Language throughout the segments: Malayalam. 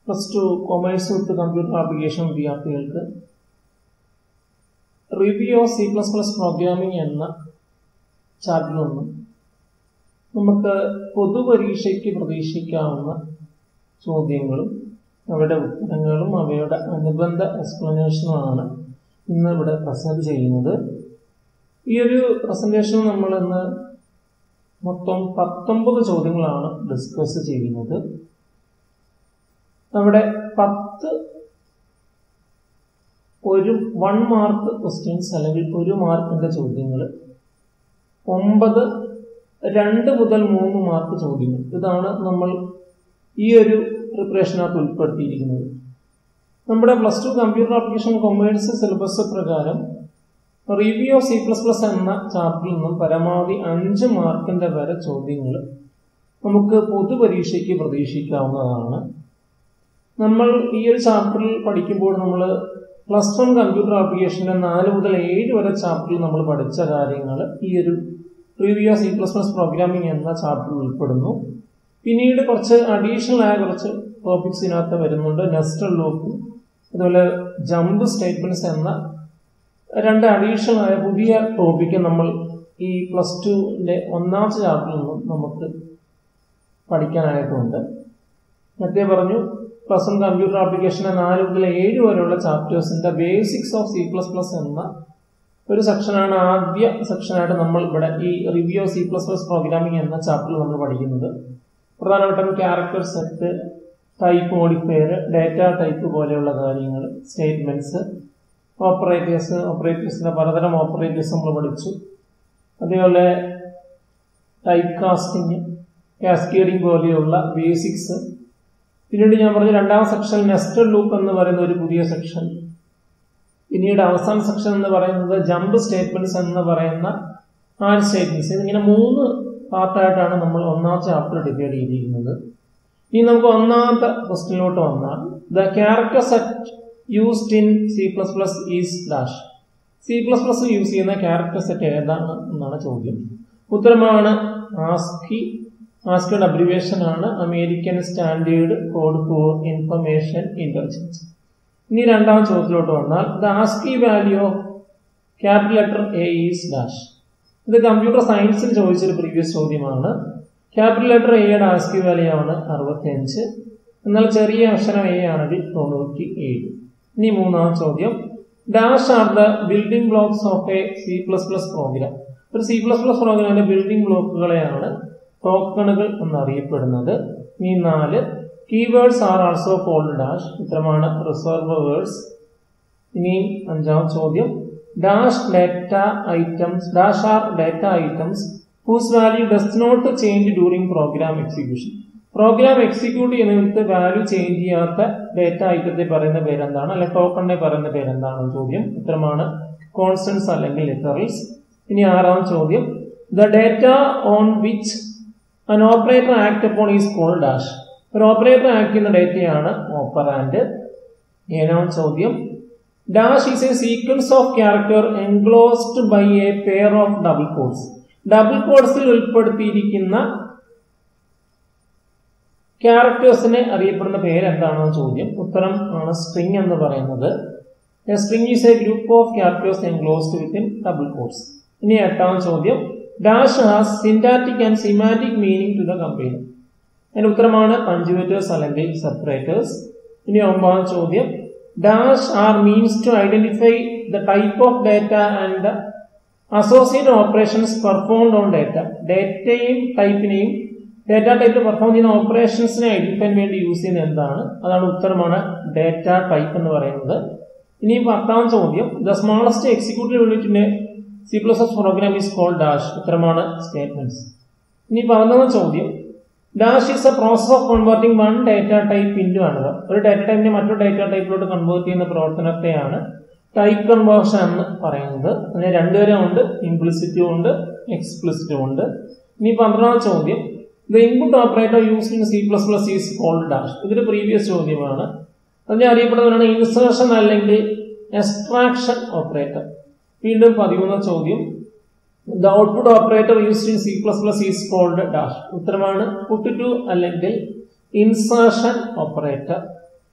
Plus two commerce with computer application വിദ്യാർത്ഥികൾക്ക് review of C plus plus programming എന്ന ചാപ്റ്ററിൽ നിന്നും നമുക്ക് പൊതുപരീക്ഷയ്ക്ക് പ്രതീക്ഷിക്കാവുന്ന ചോദ്യങ്ങളും അവയുടെ ഉത്തരങ്ങളും അവയുടെ അനുബന്ധ എക്സ്പ്ലനേഷനുമാണ് ഇന്ന് ഇവിടെ പ്രസന്റ് ചെയ്യുന്നത് ഈ ഒരു പ്രസന്റേഷൻ നമ്മൾ ഇന്ന് മൊത്തം പത്തൊമ്പത് ചോദ്യങ്ങളാണ് ഡിസ്കസ് ചെയ്യുന്നത് അവിടെ പത്ത് ഒരു വൺ മാർക്ക് ക്വസ്റ്റ്യൻസ് അല്ലെങ്കിൽ ഒരു മാർക്കിന്റെ ചോദ്യങ്ങൾ ഒമ്പത് രണ്ട് മുതൽ മൂന്ന് മാർക്ക് ചോദ്യങ്ങൾ ഇതാണ് നമ്മൾ ഈ ഒരു പ്രിപ്പറേഷനകത്ത് ഉൾപ്പെടുത്തിയിരിക്കുന്നത് നമ്മുടെ plus two computer application commerce syllabus പ്രകാരം review of C plus plus എന്ന ചാപ്റ്ററിൽ നിന്നും പരമാവധി അഞ്ച് മാർക്കിന്റെ വരെ ചോദ്യങ്ങൾ നമുക്ക് പൊതുപരീക്ഷയ്ക്ക് പ്രതീക്ഷിക്കാവുന്നതാണ് നമ്മൾ ഈ ഒരു ചാപ്റ്ററിൽ പഠിക്കുമ്പോൾ നമ്മൾ പ്ലസ് വൺ കമ്പ്യൂട്ടർ ആപ്ലിക്കേഷന്റെ നാല് മുതൽ ഏഴ് വരെ ചാപ്റ്ററിൽ നമ്മൾ പഠിച്ച കാര്യങ്ങൾ ഈ ഒരു review of C plus plus programming എന്ന ചാപ്റ്ററിൽ ഉൾപ്പെടുന്നു പിന്നീട് കുറച്ച് അഡീഷണൽ ആയ കുറച്ച് ടോപ്പിക്സിനകത്ത് വരുന്നുണ്ട് നെസ്റ്റൽ ലൂപ്പ് അതുപോലെ ജമ്പ് സ്റ്റേറ്റ്മെന്റ്സ് എന്ന രണ്ട് അഡീഷണൽ ആയ പുതിയ ടോപ്പിക്ക് നമ്മൾ ഈ പ്ലസ് ടുവിന്റെ ഒന്നാമത്തെ ചാപ്റ്ററിൽ നിന്നും നമുക്ക് പഠിക്കാനായിട്ടുണ്ട് നേരത്തെ പറഞ്ഞു പ്ലസ് വൺ കമ്പ്യൂട്ടർ ആപ്ലിക്കേഷന്റെ നാല് മുതൽ ഏഴ് വരെയുള്ള ചാപ്റ്റേഴ്സിന്റെ basics of C plus plus എന്ന ഒരു സെക്ഷനാണ് ആദ്യ സെക്ഷനായിട്ട് നമ്മൾ ഇവിടെ ഈ review C plus plus programming എന്ന ചാപ്റ്ററിൽ നമ്മൾ പഠിക്കുന്നത് പ്രധാനമായിട്ടും character set type modifier data type പോലെയുള്ള കാര്യങ്ങൾ സ്റ്റേറ്റ്മെന്റ്സ് ഓപ്പറേറ്റേഴ്സ് ഓപ്പറേറ്റേഴ്സിന്റെ പലതരം ഓപ്പറേറ്റേഴ്സ് നമ്മൾ പഠിച്ചു അതേപോലെ ടൈപ്പ് കാസ്റ്റിംഗ് കാസ്കേഡിംഗ് പോലെയുള്ള ബേസിക്സ് പിന്നീട് ഞാൻ പറഞ്ഞ രണ്ടാം സെക്ഷൻ നെസ്റ്റഡ് ലൂപ്പ് എന്ന് പറയുന്ന ഒരു പുതിയ സെക്ഷൻ പിന്നീട് അവസാന സെക്ഷൻ എന്ന് പറയുന്നത് ജമ്പ് സ്റ്റേറ്റ്മെന്റ്സ് എന്ന് പറയുന്ന ആ സ്റ്റേറ്റ്മെന്റ്സ് ഇതിങ്ങനെ മൂന്ന് പാർട്ടായിട്ടാണ് നമ്മൾ ഒന്നാമത്തെ ചാപ്റ്റർ ഡിവൈഡ് ചെയ്തിരിക്കുന്നത് ഇനി നമുക്ക് ഒന്നാമത്തെ ക്വസ്റ്റിനിലോട്ട് വന്നാൽ the character set used in C plus plus is dash C plus plus use ചെയ്യുന്ന ക്യാരക്ടർ സെറ്റ് ഏതാണ് എന്നാണ് ചോദ്യം ഉത്തരമാണ് ആസ്കി ആസ്കിയുടെ അബ്രിവേഷൻ ആണ് American standard code for information intelligence ഇനി രണ്ടാം ചോദ്യത്തിലോട്ട് വന്നാൽ the ASCII value of capital letter A is dash ഇത് കമ്പ്യൂട്ടർ സയൻസിൽ ചോദിച്ചൊരു പ്രീവിയസ് ചോദ്യമാണ് ക്യാപിറ്റൽ ലെറ്റർ എയുടെ ആസ്കി വാല്യൂ ആണ് അറുപത്തി അഞ്ച് എന്നാൽ ചെറിയ അക്ഷരം എ ആണെങ്കിൽ തൊണ്ണൂറ്റി ഏഴ് ഇനി മൂന്നാം ചോദ്യം dash are the building blocks of a C plus plus program ഒരു സി പ്ലസ് പ്ലസ് പ്രോഗ്രാമിന്റെ ബിൽഡിംഗ് ബ്ലോക്കുകളെയാണ് ടോക്കണുകൾ എന്നറിയപ്പെടുന്നത് ഈ നാല് keywords are also called dash ഉത്തരമാണ് റിസർവ് വേർഡ്സ് ഇനിയും അഞ്ചാം ചോദ്യം dash data items dash are data items whose value does not change during program execution program execute ചെയ്യുന്നിടത്ത് വാല്യൂ ചേഞ്ച് ചെയ്യാത്ത ഡേറ്റ ഐറ്റത്തെ പറയുന്ന പേരെന്താണ് അല്ലെ ടോക്കണിനെ പറയുന്ന പേരെന്താണ് ചോദ്യം ഉത്തരമാണ് കോൺസ്റ്റൻസ് അല്ലെങ്കിൽ ലിറ്ററൽസ് ഇനി ആറാം ചോദ്യം the data on which an operator act upon is call dash ഒരു ഓപ്പറേറ്റർ ആക്ട് ചെയ്യുന്ന ഡേറ്റയാണ് ഓപ്പറാൻഡ് ഏഴാം ചോദ്യം dash is a sequence of character enclosed by a pair of double codes double കോഡ്സിൽ ഉൾപ്പെടുത്തിയിരിക്കുന്ന ക്യാരക്ടേഴ്സിനെ അറിയപ്പെടുന്ന പേര് എന്താണെന്ന് ചോദ്യം ഉത്തരം ആണ് സ്ട്രിംഗ് എന്ന് പറയുന്നത് string is a group of characters enclosed within double codes ഇനി എട്ടാം ചോദ്യം dash has syntactic and semantic meaning to the compiler അതിന്റെ ഉത്തരമാണ് കൺജുവേറ്റേഴ്സ് അല്ലെങ്കിൽ സെപ്പറേറ്റേഴ്സ് ഇനി ഒമ്പതാം ചോദ്യം dash are means to identify the type of data and the associate operations performed on data ഡാറ്റയും ടൈപ്പിനെയും ഡാറ്റ ടൈപ്പ് പെർഫോം ചെയ്യുന്ന ഓപ്പറേഷൻസിനെ ഐഡന്റിഫൈൻ വേണ്ടി യൂസ് ചെയ്യുന്ന എന്താണ് അതാണ് ഉത്തരമാണ് ഡാറ്റ ടൈപ്പ് എന്ന് പറയുന്നത് ഇനി പത്താം ചോദ്യം ദ സ്മാളസ്റ്റ് എക്സിക്യൂട്ടീവ് യൂണിറ്റിന്റെ C plus S program is call dash ഉത്തരമാണ് സ്റ്റേറ്റ്മെന്റ്സ് ഇനി പതിനൊന്നാം ചോദ്യം dash is a process of converting one data type into another ഒരു ഡേറ്റ ടൈപ്പിനെ മറ്റൊരു ഡേറ്റ ടൈപ്പിലോട്ട് കൺവേർട്ട് ചെയ്യുന്ന പ്രവർത്തനത്തെയാണ് ടൈപ്പ് കൺവേർഷൻ എന്ന് പറയുന്നത് അതിന് രണ്ടുതരം ഉണ്ട് ഇംപ്ലിസിറ്റും ഉണ്ട് എക്സ്പ്ലിസിറ്റും ഉണ്ട് ഇനി പന്ത്രണ്ടാം ചോദ്യം the input operator use in C plus plus is called dash ഇതൊരു പ്രീവിയസ് ചോദ്യമാണ് അതിനെ അറിയപ്പെടുന്നതാണ് ഇൻസേർഷൻ അല്ലെങ്കിൽ എക്സ്ട്രാക്ഷൻ ഓപ്പറേറ്റർ വീണ്ടും പതിമൂന്നാം ചോദ്യം the output operator used in C plus plus is called dash ഉത്തരമാണ് പുട്ട് ടു അല്ലെങ്കിൽ ഇൻസേർഷൻ ഓപ്പറേറ്റർ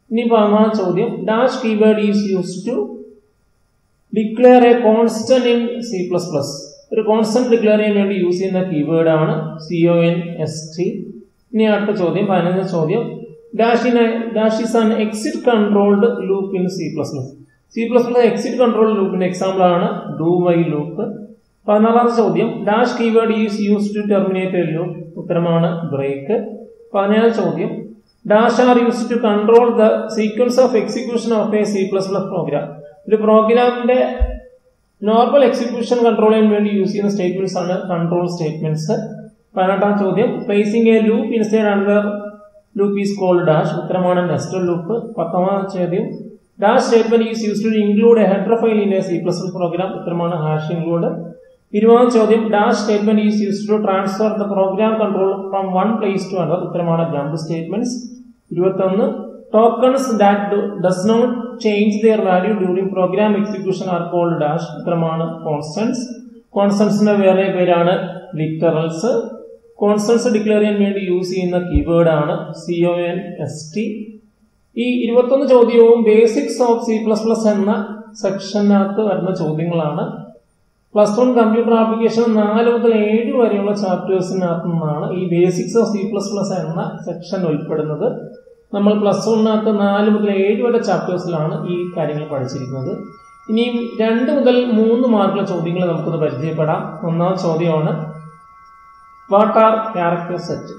ഇനി പതിനാല് ചോദ്യം dash keyword is use to declare a constant in C plus plus ഒരു കോൺസ്റ്റന്റ് ഡിക്ലെയർ ചെയ്യാൻ വേണ്ടി യൂസ് ചെയ്യുന്ന കീവേഡ് ആണ് C O N S T ഇനി അടുത്ത ചോദ്യം പതിനഞ്ച് ചോദ്യം dash in dash is an exit controlled loop in C plus plus C plus plus exit control ലൂപ്പിന്റെ എക്സാമ്പിൾ ആണ് ഡു വൈ ലൂപ്പ് പതിനാറാമത്തെ ചോദ്യം dash keyword is use to terminate a loop ഉത്തരമാണ് ബ്രേക്ക് പതിനേഴ് ചോദ്യം dash are use to control the sequence of execution of a C plus plus program ഒരു പ്രോഗ്രാമിന്റെ നോർമൽ എക്സിക്യൂഷൻ കൺട്രോൾ ചെയ്യാൻ വേണ്ടി യൂസ് ചെയ്യുന്ന സ്റ്റേറ്റ്മെന്റ്സ് ആണ് കൺട്രോൾ സ്റ്റേറ്റ്മെന്റ്സ് പതിനെട്ടാം ചോദ്യം placing a loop instead under loop is called dash ഉത്തരമാണ് നെസ്റ്റൽ ലൂപ്പ് പത്താമത്തെ ചോദ്യം dash statement is use to include a header file in a C plus plus program ഉത്തരമാണ് ഹാഷ് ഇൻക്ലൂഡ് ഇരുപതാം ചോദ്യം dash statement is use to transfer the program control from one place to under ഉത്തരമാണ് ജമ്പ് സ്റ്റേറ്റ്മെന്റ്സ് ഇരുപത്തൊന്ന് tokens that does not change their value during program execution are called dash ഉത്തരമാണ് കോൺസ്റ്റൻസ് കോൺസ്റ്റൻസിന്റെ വേറെ പേരാണ് ലിറ്ററൽസ് കോൺസ്റ്റൻസ് ഡിക്ലെയർ ചെയ്യാൻ വേണ്ടി യൂസ് ചെയ്യുന്ന കീവേഡ് ആണ് C O N S T ഈ ഇരുപത്തൊന്ന് ചോദ്യവും basics of C plus plus എന്ന സെക്ഷനകത്ത് വരുന്ന ചോദ്യങ്ങളാണ് പ്ലസ് വൺ കമ്പ്യൂട്ടർ ആപ്ലിക്കേഷൻ നാല് മുതൽ ഏഴ് വരെയുള്ള ചാപ്റ്റേഴ്സിനകത്തു നിന്നാണ് ഈ basics of C plus plus എന്ന സെക്ഷൻ ഉൾപ്പെടുന്നത് നമ്മൾ പ്ലസ് വണ്ണിനകത്ത് നാല് മുതൽ ഏഴ് വരെ ചാപ്റ്റേഴ്സിലാണ് ഈ കാര്യങ്ങൾ പഠിച്ചിരിക്കുന്നത് ഇനിയും രണ്ട് മുതൽ മൂന്ന് മാർക്കുള്ള ചോദ്യങ്ങൾ നമുക്കൊന്ന് പരിചയപ്പെടാം ഒന്നാം ചോദ്യമാണ് what are character set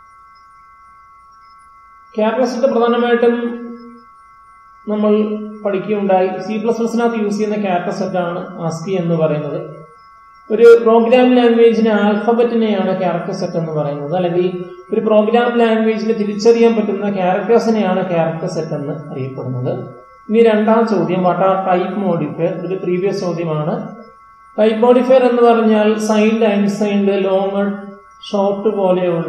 character set പ്രധാനമായിട്ടും നമ്മൾ പഠിക്കുകയുണ്ടായി സി പ്ലസ് പ്ലസിനകത്ത് യൂസ് ചെയ്യുന്ന ക്യാരക്ടർ സെറ്റാണ് ആസ്കി എന്ന് പറയുന്നത് ഒരു പ്രോഗ്രാം ലാംഗ്വേജിന് ആൽഫബറ്റിനെയാണ് ക്യാരക്ടർ സെറ്റ് എന്ന് പറയുന്നത് അല്ലെങ്കിൽ ഒരു പ്രോഗ്രാം ലാംഗ്വേജിൽ തിരിച്ചറിയാൻ പറ്റുന്ന ക്യാരക്ടേഴ്സിനെയാണ് ക്യാരക്ടർ സെറ്റ് എന്ന് അറിയപ്പെടുന്നത് ഇനി രണ്ടാം ചോദ്യം വാട്ട് ആർ ടൈപ്പ് മോഡിഫയർ ഒരു പ്രീവിയസ് ചോദ്യമാണ് ടൈപ്പ് മോഡിഫയർ എന്ന് പറഞ്ഞാൽ സൈൻഡ് അൺസൈൻഡ് ലോങ് ഷോർട്ട് പോലെയുള്ള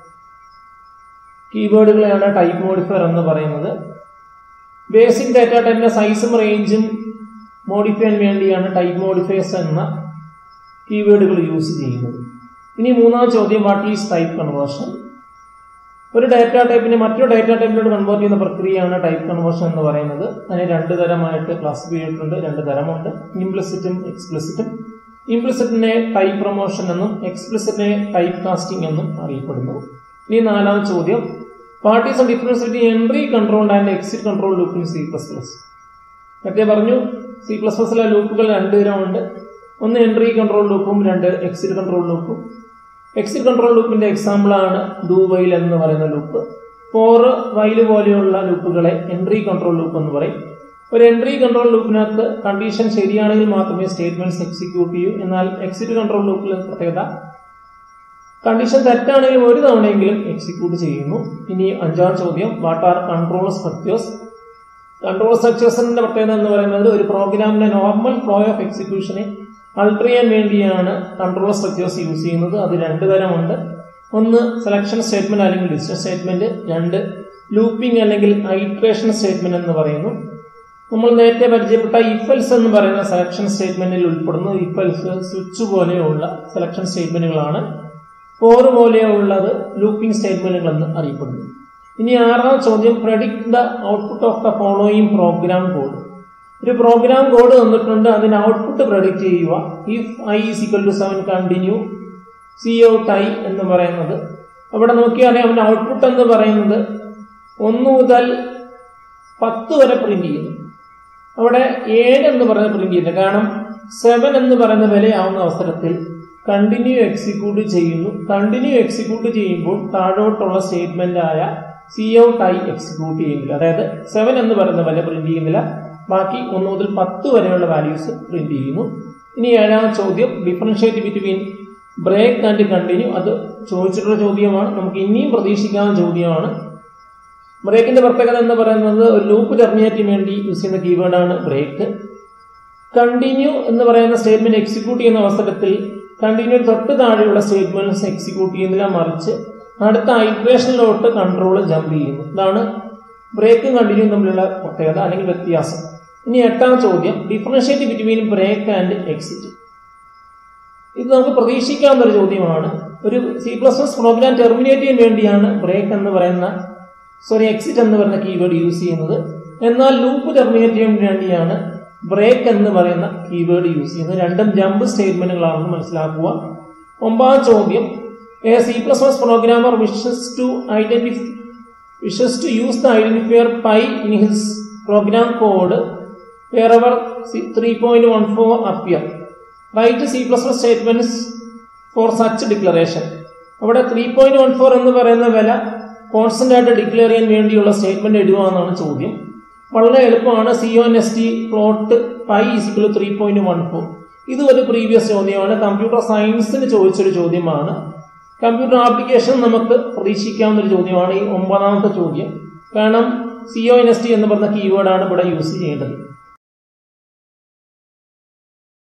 കീവേഡുകളെയാണ് ടൈപ്പ് മോഡിഫയർ എന്ന് പറയുന്നത് ബേസിക് ഡാറ്റ ടൈപ്പിന്റെ സൈസും റേഞ്ചും മോഡിഫൈ ചെയ്യാൻ വേണ്ടിയാണ് ടൈപ്പ് മോഡിഫയേഴ്സ് എന്ന കീവേഡുകൾ യൂസ് ചെയ്യുന്നത് ഇനി മൂന്നാം ചോദ്യം വാട്ട് ഈസ് ടൈപ്പ് കൺവേർഷൻ ഒരു ഡാറ്റ ടൈപ്പിനെ മറ്റൊരു ഡാറ്റ ടൈപ്പിലോട്ട് കൺവേർട്ട് ചെയ്യുന്ന പ്രക്രിയയാണ് ടൈപ്പ് കൺവേർഷൻ എന്ന് പറയുന്നത് അതിനെ രണ്ട് തരമായിട്ട് ക്ലാസിഫൈ ചെയ്തിട്ടുണ്ട് രണ്ട് തരമുണ്ട് ഇംപ്ലിസിറ്റും എക്സ്പ്ലിസിറ്റും ഇംപ്ലിസിറ്റിനെ ടൈപ്പ് പ്രൊമോഷൻ എന്നും എക്സ്പ്ലിസിറ്റിനെ ടൈപ്പ് കാസ്റ്റിംഗ് എന്നും അറിയപ്പെടുന്നു ഇനി നാലാം ചോദ്യം what is difference between entry control and exit control loop in C plus plus നേരത്തെ പറഞ്ഞു സി പ്ലസ് പ്ലസിലെ ലൂപ്പുകൾ രണ്ട് തരമുണ്ട് ഒന്ന് എൻട്രി കൺട്രോൾ ലൂപ്പും രണ്ട് എക്സിറ്റ് കൺട്രോൾ ലൂപ്പും എക്സിറ്റ് കൺട്രോൾ ലൂപ്പിന്റെ എക്സാമ്പിൾ ആണ് ഡു വൈൽ എന്ന് പറയുന്ന ലൂപ്പ് ഫോർ വൈൽ പോലെയുള്ള ലൂപ്പുകളെ എൻട്രി കൺട്രോൾ ലൂപ്പ് എന്ന് പറയും ഒരു എൻട്രി കൺട്രോൾ ലൂപ്പിനകത്ത് കണ്ടീഷൻ ശരിയാണെങ്കിൽ മാത്രമേ സ്റ്റേറ്റ്മെന്റ്സ് എക്സിക്യൂട്ട് ചെയ്യൂ എന്നാൽ എക്സിറ്റ് കൺട്രോൾ ലൂപ്പിൽ പ്രത്യേകത കണ്ടീഷൻ തെറ്റാണെങ്കിൽ ഒരു തവണയെങ്കിലും എക്സിക്യൂട്ട് ചെയ്യുന്നു ഇനി അഞ്ചാം ചോദ്യം what are control structures control സ്ട്രക്ചേഴ്സിന്റെ പ്രത്യേകത എന്ന് പറയുന്നത് ഒരു പ്രോഗ്രാമിന്റെ നോർമൽ ഫ്ലോ ഓഫ് എക്സിക്യൂഷനെ അൾട്ടർ ചെയ്യാൻ വേണ്ടിയാണ് കൺട്രോൾ സ്ട്രക്ചേഴ്സ് യൂസ് ചെയ്യുന്നത് അത് രണ്ട് തരമുണ്ട് ഒന്ന് സെലക്ഷൻ സ്റ്റേറ്റ്മെന്റ് അല്ലെങ്കിൽ ഡിസിഷൻ സ്റ്റേറ്റ്മെന്റ് രണ്ട് ലൂപ്പിംഗ് അല്ലെങ്കിൽ ഐട്രേഷൻ സ്റ്റേറ്റ്മെന്റ് എന്ന് പറയുന്നു നമ്മൾ നേരത്തെ പരിചയപ്പെട്ട ഇഫൽസ് എന്ന് പറയുന്ന സെലക്ഷൻ സ്റ്റേറ്റ്മെന്റിൽ ഉൾപ്പെടുന്നു ഇഫൽസ് സ്വിച്ച് പോലെയുള്ള സെലക്ഷൻ സ്റ്റേറ്റ്മെന്റുകളാണ് ഫോർ പോലെയുള്ളത് ലൂപ്പിംഗ് സ്റ്റേറ്റ്മെന്റുകൾ എന്ന് അറിയപ്പെടുന്നു ഇനി ആറാം ചോദ്യം predict the output of the following program code ഒരു പ്രോഗ്രാം കോഡ് തന്നിട്ടുണ്ട് അതിന് ഔട്ട്പുട്ട് പ്രഡിക്റ്റ് ചെയ്യുക if I is equal to seven continue C out I എന്ന് പറയുന്നത് അവിടെ നോക്കിയാൽ അവൻ്റെ ഔട്ട്പുട്ട് എന്ന് പറയുന്നത് ഒന്ന് മുതൽ പത്ത് വരെ പ്രിന്റ് ചെയ്യുന്നു അവിടെ ഏഴ് എന്ന് പറയുന്നത് പ്രിന്റ് ചെയ്യില്ല കാരണം സെവൻ എന്ന് പറയുന്ന വിലയാവുന്ന അവസരത്തിൽ കണ്ടിന്യൂ എക്സിക്യൂട്ട് ചെയ്യുന്നു കണ്ടിന്യൂ എക്സിക്യൂട്ട് ചെയ്യുമ്പോൾ താഴോട്ടുള്ള സ്റ്റേറ്റ്മെന്റ് ആയ സി ഔട്ട് ഐ എക്സിക്യൂട്ട് ചെയ്യുന്നില്ല അതായത് സെവൻ എന്ന് പറയുന്ന വില പ്രിന്റ് ചെയ്യുന്നില്ല ബാക്കി ഒന്ന് മുതൽ പത്ത് വരെയുള്ള വാല്യൂസ് പ്രിന്റ് ചെയ്യുന്നു ഇനി ഏഴാം ചോദ്യം differentiate between break and continue അത് ചോദിച്ചിട്ടുള്ള ചോദ്യമാണ് നമുക്ക് ഇനിയും പ്രതീക്ഷിക്കാവുന്ന ചോദ്യമാണ് ബ്രേക്കിന്റെ പ്രത്യേകത എന്ന് പറയുന്നത് ഒരു ലൂപ്പ് ടെർമിനേറ്റ് ചെയ്യാൻ വേണ്ടി യൂസ് ചെയ്യുന്ന കീവേഡാണ് ബ്രേക്ക് കണ്ടിന്യൂ എന്ന് പറയുന്ന സ്റ്റേറ്റ്മെന്റ് എക്സിക്യൂട്ട് ചെയ്യുന്ന അവസരത്തിൽ കണ്ടിന്യൂ തൊട്ട് താഴെയുള്ള സ്റ്റേറ്റ്മെന്റ്സ് എക്സിക്യൂട്ട് ചെയ്യുന്നില്ല മറിച്ച് അടുത്ത ഐട്രേഷനിലോട്ട് കൺട്രോൾ ജമ്പ് ചെയ്യുന്നു ഇതാണ് ബ്രേക്കും കണ്ടിന്യൂ തമ്മിലുള്ള പ്രത്യേകത അല്ലെങ്കിൽ വ്യത്യാസം ഇനി എട്ടാം ചോദ്യം differentiate between break and exit ഇത് നമുക്ക് പ്രതീക്ഷിക്കാവുന്ന ഒരു ചോദ്യമാണ് ഒരു C plus plus program terminate ചെയ്യാൻ വേണ്ടിയാണ് ബ്രേക്ക് എന്ന് പറയുന്ന സോറി എക്സിറ്റ് എന്ന് പറയുന്ന കീവേഡ് യൂസ് ചെയ്യുന്നത് എന്നാൽ ലൂപ്പ് ടെർമിനേറ്റ് ചെയ്യാൻ വേണ്ടിയാണ് ബ്രേക്ക് എന്ന് പറയുന്ന കീവേഡ് യൂസ് ചെയ്യുന്നത് രണ്ടും ജമ്പ് സ്റ്റേറ്റ്മെന്റുകളാണെന്ന് മനസ്സിലാക്കുക ഒമ്പതാം ചോദ്യം a C plus plus programmer wishes to identify wishes to use the identifier pi in his program code wherever 3.14 appear. Write C++ statements for such declaration. അവിടെ ത്രീ പോയിന്റ് വൺ ഫോർ എന്ന് പറയുന്ന വില കോൺസ്റ്റന്റ് ആയിട്ട് ഡിക്ലെയർ ചെയ്യാൻ വേണ്ടിയുള്ള സ്റ്റേറ്റ്മെന്റ് എഴുതുക എന്നാണ് ചോദ്യം വളരെ എളുപ്പമാണ് C O N S T float pi is equal three point one four ഇത് ഒരു പ്രീവിയസ് ചോദ്യമാണ് കമ്പ്യൂട്ടർ സയൻസിന് ചോദിച്ചൊരു ചോദ്യമാണ് കമ്പ്യൂട്ടർ ആപ്ലിക്കേഷൻ നമുക്ക് പ്രതീക്ഷിക്കാവുന്ന ഒരു ചോദ്യമാണ് ഈ ഒമ്പതാമത്തെ ചോദ്യം കാരണം C O N S T എന്ന് പറഞ്ഞ കീവേഡാണ് ഇവിടെ യൂസ് ചെയ്യേണ്ടത്